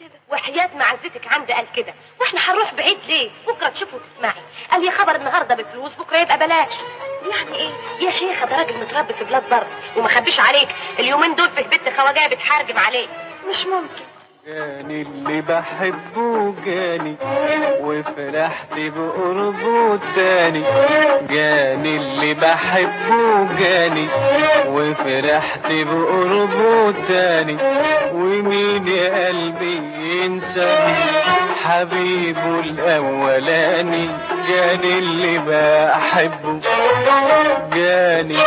كده وحياة معزتك عندي قال كده واحنا هنروح بعيد ليه بكره تشوفي وتسمعي قال يا خبر النهارده بفلوس بكره يبقى بلاش يعني ايه يا شيخه ده راجل متربي في بلاد بره وما خبيش عليك اليومين دول في بنت خواجه بتحارجم عليه مش ممكن جاني اللي بحبه جاني وفرحت بقربه تاني جاني اللي بحبه جاني وفرحت بقربه تاني ومين يا قلبي ينسى حبيبه الاولاني جاني اللي بحبه جاني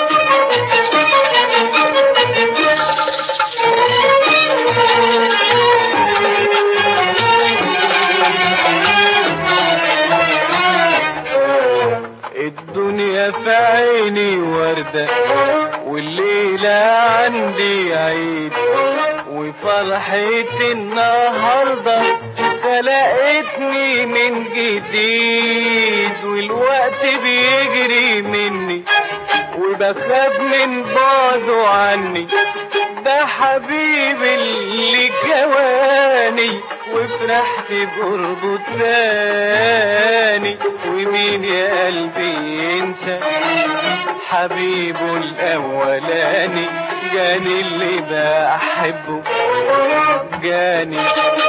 الدنيا في عيني وردة والليلة عندي عيد وفرحة النهاردة خلقتني من جديد والوقت بيجري مني وبخاف من بعده عني ده حبيبي اللي جواني وفرحت بقربه تاني ومين يا قلبي ينسى حبيبه الاولاني جاني اللي بحبه جاني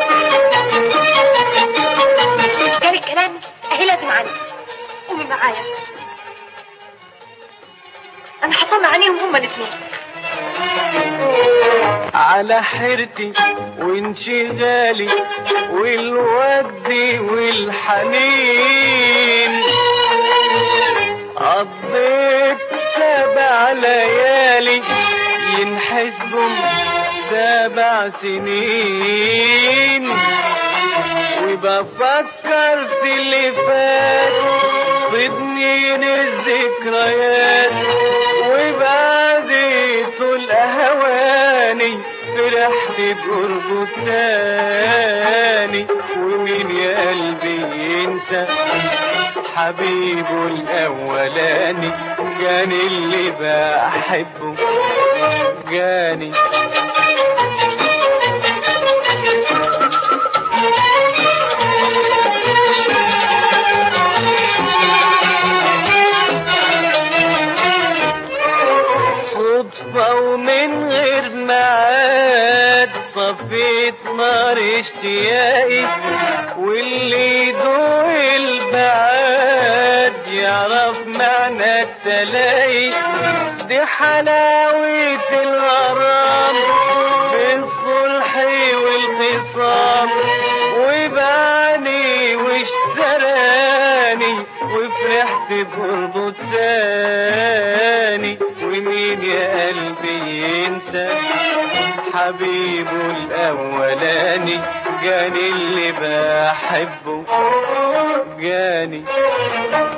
جالك كلام اهي لازم عني قومي معايا انا حطمع عينيهم هما الاثنين على حيرتي وانشغالي والود والحنين قضيت سبع ليالي ينحسبهم سبع سنين وبفكر في اللي فات في ضنين الذكريات وبعد طول أهواني فرحت بقربه تاني ومين يا قلبي ينسى حبيبه الأولاني جاني اللي بحبه جاني صدفة ومن غير معاد طفيت نار اشتياقي واللي يدوق البعاد يعرف معنى التلاقي دي حلاوة الغرام بالصلح والخصام وباني واشتراني وفرحت بقربه تاني ومين يا قلبي ينسى حبيبه الاولاني جاني اللي بحبه جاني